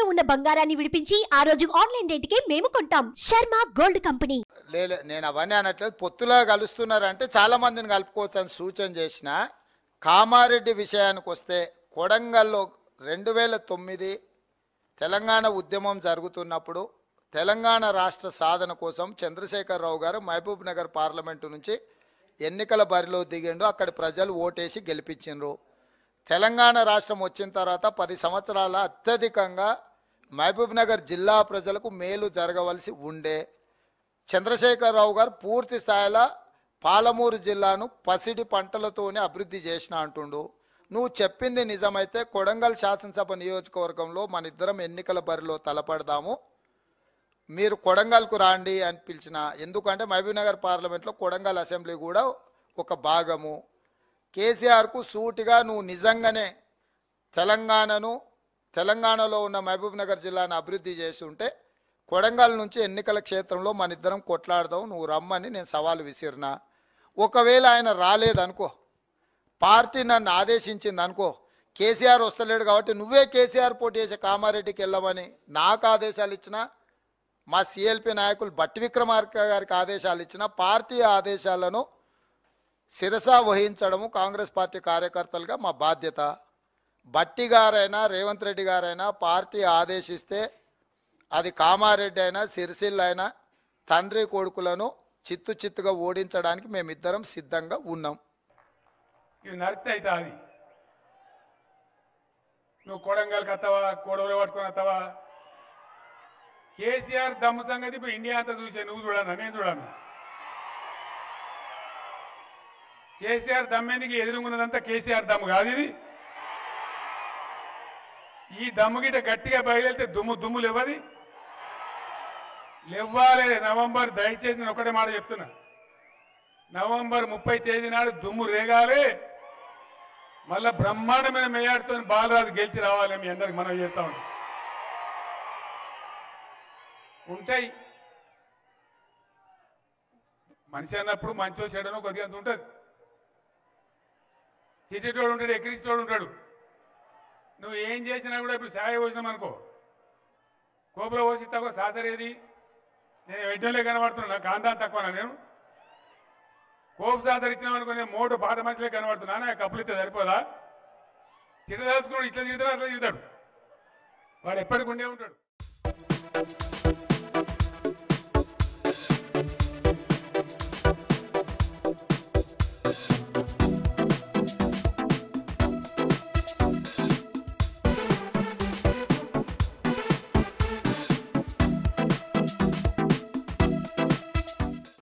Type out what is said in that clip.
ఉన్న బంగారాన్ని విడిపించి ఆ రోజు ఆన్లైన్ రేటుకే మేము కొంటాం శర్మ గోల్డ్ కంపెనీ లేలే నేను అవన్నీ అనట్లేదు పొత్తులా కలుస్తున్నారంటే చాలా మందిని కలుపుకోవచ్చు అని సూచన చేసిన కామారెడ్డి విషయానికి వస్తే కొడంగల్లో రెండు వేల తొమ్మిది తెలంగాణ ఉద్యమం జరుగుతున్నప్పుడు తెలంగాణ రాష్ట్ర సాధన కోసం చంద్రశేఖరరావు గారు మహబూబ్ నగర్ పార్లమెంటు నుంచి ఎన్నికల బరిలో దిగిండు అక్కడి ప్రజలు ఓటేసి గెలిపించిండ్రు తెలంగాణ రాష్ట్రం వచ్చిన తర్వాత పది సంవత్సరాల అత్యధికంగా మహబూబ్ నగర్ జిల్లా ప్రజలకు మేలు జరగవలసి ఉండే చంద్రశేఖరరావు గారు పూర్తి స్థాయిలో పాలమూరు జిల్లాను పసిడి పంటలతోనే అభివృద్ధి చేసిన అంటుండు నువ్వు చెప్పింది నిజమైతే కొడంగల్ శాసనసభ నియోజకవర్గంలో మన ఇద్దరం ఎన్నికల బరిలో తలపడదాము మీరు కొడంగల్కు రాండి అని పిలిచిన ఎందుకంటే మహబూబ్నగర్ పార్లమెంట్లో కొడంగల్ అసెంబ్లీ కూడా ఒక భాగము కేసీఆర్కు సూటిగా నువ్వు నిజంగానే తెలంగాణను తెలంగాణలో ఉన్న మహబూబ్నగర్ జిల్లాను అభివృద్ధి చేసి ఉంటే కొడంగల్ నుంచి ఎన్నికల క్షేత్రంలో మన ఇద్దరం కొట్లాడదాం నువ్వు రమ్మని నేను సవాలు విసిరినా ఒకవేళ ఆయన రాలేదనుకో పార్టీ నన్ను ఆదేశించింది అనుకో కేసీఆర్ వస్తలేడు కాబట్టి నువ్వే కేసీఆర్ పోటీ చేసే కామారెడ్డికి వెళ్ళమని నాకు ఆదేశాలు ఇచ్చినా మా సిఎల్పి నాయకులు బట్టి విక్రమార్క గారికి ఆదేశాలు ఇచ్చిన పార్టీ ఆదేశాలను శిరస వహించడము కాంగ్రెస్ పార్టీ కార్యకర్తలుగా మా బాధ్యత బట్టి గారైనా రేవంత్ రెడ్డి గారైనా పార్టీ ఆదేశిస్తే అది కామారెడ్డి అయినా సిరిసిల్ల అయినా తండ్రి కొడుకులను చిత్తు చిత్తుగా ఓడించడానికి మేమిద్దరం సిద్ధంగా ఉన్నాం ఇవి నరితే అయితే అది నువ్వు కొడంగల్కి వస్తావా కోడవలు పట్టుకొని వస్తావా కేసీఆర్ దమ్ము సంగతి ఇప్పుడు ఇండియా అంతా చూసే నువ్వు చూడను నేను చూడను కేసీఆర్ దమ్మేందుకు ఎదురుగున్నదంతా కేసీఆర్ దమ్ము కాదు ఇది ఈ దమ్ము గిట్ట గట్టిగా బయలుదేరితే దుమ్ము దుమ్ము లేవది లేవ్వాలి నవంబర్ దయచేసి నేను ఒకటే మాట చెప్తున్నా నవంబర్ ముప్పై తేదీ నాడు దుమ్ము రేగాలి మళ్ళా బ్రహ్మాండమైన మేయాడుతో బాలరాజు గెలిచి రావాలి మీ అందరికి మనం చేస్తా ఉంటాం ఉంటాయి మనిషి అన్నప్పుడు మంచో చెడనో కొద్దిగా అంత ఉంటుంది తిట్టేటోడు ఉంటాడు ఎక్కిరిచేటోడు ఉంటాడు నువ్వు ఏం చేసినా కూడా ఇప్పుడు సాయ పోసినాం అనుకో కోపులో పోసి తక్కువ సాసరేది నేను వెడ్డంలే కనబడుతున్నా కాంతాన్ని తక్కువ నేను కోపు సాదర్ ఇచ్చినామనుకో నేను మోటు పాత మనుషులే కనబడుతున్నా కప్పులు ఇస్తే సరిపోదా చిట్టదలుచుకున్నాడు ఇట్లా తిరుగుతాడు అట్లా తిరుగుతాడు వాడు ఎప్పటికి ఉండే ఉంటాడు